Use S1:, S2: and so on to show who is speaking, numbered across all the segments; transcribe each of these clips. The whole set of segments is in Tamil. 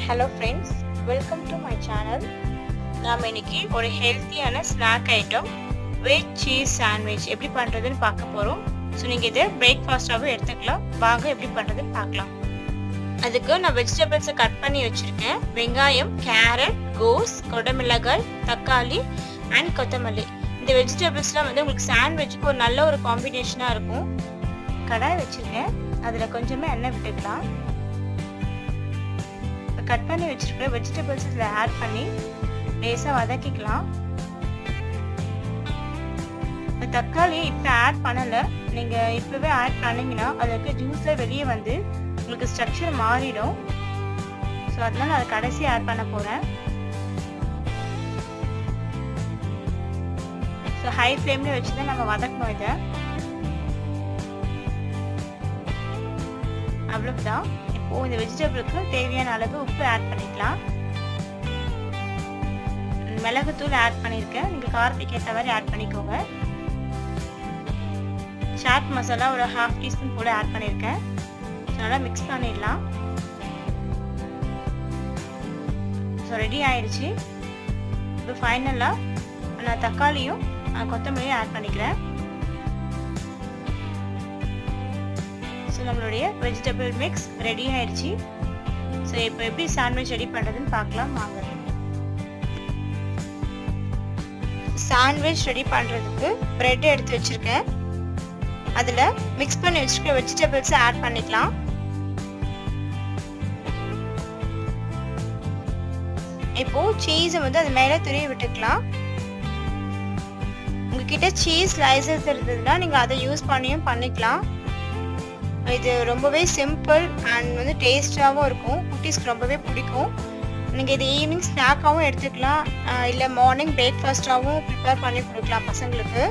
S1: hello friends welcome to my channel நாம் இன்னைக்கு ஒரு ஹெல்த்தியான snack item veg cheese sandwich எப்படி பண்ணுறதுன்னு பார்க்க போகிறோம் ஸோ நீங்கள் இதை பிரேக்ஃபாஸ்ட்டாகவும் எடுத்துக்கலாம் வாங்க எப்படி பண்ணுறதுன்னு பார்க்கலாம் அதுக்கு நான் வெஜிடபிள்ஸை கட் பண்ணி வச்சுருக்கேன் வெங்காயம் கேரட் கோஸ் கொடமிளகாய் தக்காளி அண்ட் கொத்தமல்லி இந்த வெஜிடபிள்ஸ்லாம் வந்து உங்களுக்கு சாண்ட்விச்சுக்கு ஒரு நல்ல ஒரு காம்பினேஷனாக இருக்கும் கடாய் வச்சுருக்கேன் அதில் கொஞ்சமாக எண்ணெய் விட்டுக்கலாம் கட் பண்ணி வச்சிருக்கிற வெஜிடபிள்ஸ் இதில் ஆட் பண்ணி லேசாக வதக்கிக்கலாம் தக்காளி இப்போ ஆட் பண்ணலை நீங்கள் இப்போவே ஆட் பண்ணிங்கன்னா அதில் இருக்க ஜூஸில் வெளியே வந்து உங்களுக்கு ஸ்ட்ரக்சர் மாறிடும் ஸோ அதனால அதை கடைசி ஆட் பண்ண போகிறேன் ஸோ ஹை ஃப்ளேமில் வச்சு தான் நம்ம வதக்கணும் இதை அவ்வளவுதான் இப்போ இந்த வெஜிடபிளுக்கு தேவையான அளவு உப்பு ஆட் பண்ணிக்கலாம் மிளகுத்தூள் ஆட் பண்ணியிருக்கேன் நீங்கள் காரத்துக்கு ஏற்ற மாதிரி ஆட் பண்ணிக்கோங்க சாட் மசாலா ஒரு ஹாஃப் டீஸ்பூன் போல ஆட் பண்ணியிருக்கேன் நல்லா மிக்ஸ் பண்ணிடலாம் ஸோ ரெடி ஆயிடுச்சு இப்போ ஃபைனலாக நான் தக்காளியும் கொத்தமல்லியும் ஆட் பண்ணிக்கிறேன் ஸோ நம்மளுடைய வெஜிடபிள் மிக்ஸ் ரெடி ஆயிடுச்சு ஸோ இப்போ எப்படி சாண்ட்விச் ரெடி பண்ணுறதுன்னு பார்க்கலாம் வாங்க சாண்ட்விச் ரெடி பண்ணுறதுக்கு ப்ரெட் எடுத்து வச்சுருக்கேன் அதில் மிக்ஸ் பண்ணி வச்சுருக்க வெஜிடபிள்ஸை ஆட் பண்ணிக்கலாம் இப்போ சீஸை வந்து அது மேலே துருவி விட்டுக்கலாம் உங்ககிட்ட சீஸ் ஸ்லைசஸ் இருந்ததுன்னா நீங்கள் அதை யூஸ் பண்ணியும் பண்ணிக்கலாம் இது ரொம்பவே சிம்பிள் அண்ட் வந்து டேஸ்டாகவும் இருக்கும் குட்டீஸ்க்கு ரொம்பவே பிடிக்கும் நீங்கள் இது ஈவினிங் ஸ்நாக்காகவும் எடுத்துக்கலாம் இல்லை மார்னிங் பிரேக்ஃபாஸ்ட்டாகவும் ப்ரிப்பேர் பண்ணி கொடுக்கலாம் பசங்களுக்கு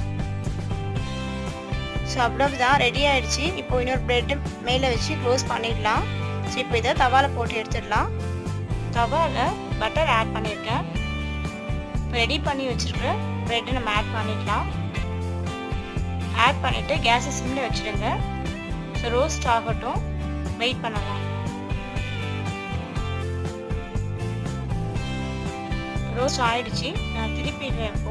S1: ஸோ அவ்வளவுதான் ரெடி ஆயிடுச்சு இப்போ இன்னொரு ப்ரெட்டு மேலே வச்சு க்ளோஸ் பண்ணிடலாம் ஸோ இப்போ இதை தவாவில் போட்டு எடுத்துடலாம் தவாவில் பட்டர் ஆட் பண்ணியிருக்கேன் இப்போ ரெடி பண்ணி வச்சுருக்க ப்ரெட்டை நம்ம ஆட் பண்ணிடலாம் ஆட் பண்ணிவிட்டு கேஸை சிம்மில் வச்சுடுங்க ஸோ ரோஸ்ட் ஆகட்டும் வெயிட் பண்ணலாம் ரோஸ்ட் ஆயிடுச்சு நான் திருப்பிடுறேன் இப்போ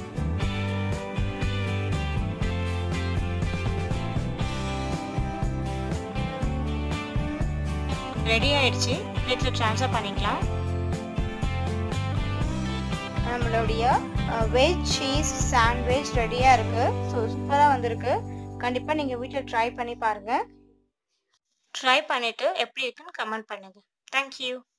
S1: ரெடி ஆயிடுச்சு பிளேட்டில் ட்ரான்ஸ்ஃபர் பண்ணிக்கலாம் நம்மளுடைய வெஜ் சீஸ் சாண்ட்விச் ரெடியாக இருக்குது ஸோ சூப்பராக வந்திருக்கு கண்டிப்பாக நீங்கள் வீட்டில் ட்ரை பண்ணி பாருங்கள் ட்ரை பண்ணிவிட்டு எப்படி இருக்குன்னு கமெண்ட் பண்ணுங்கள் தேங்க்யூ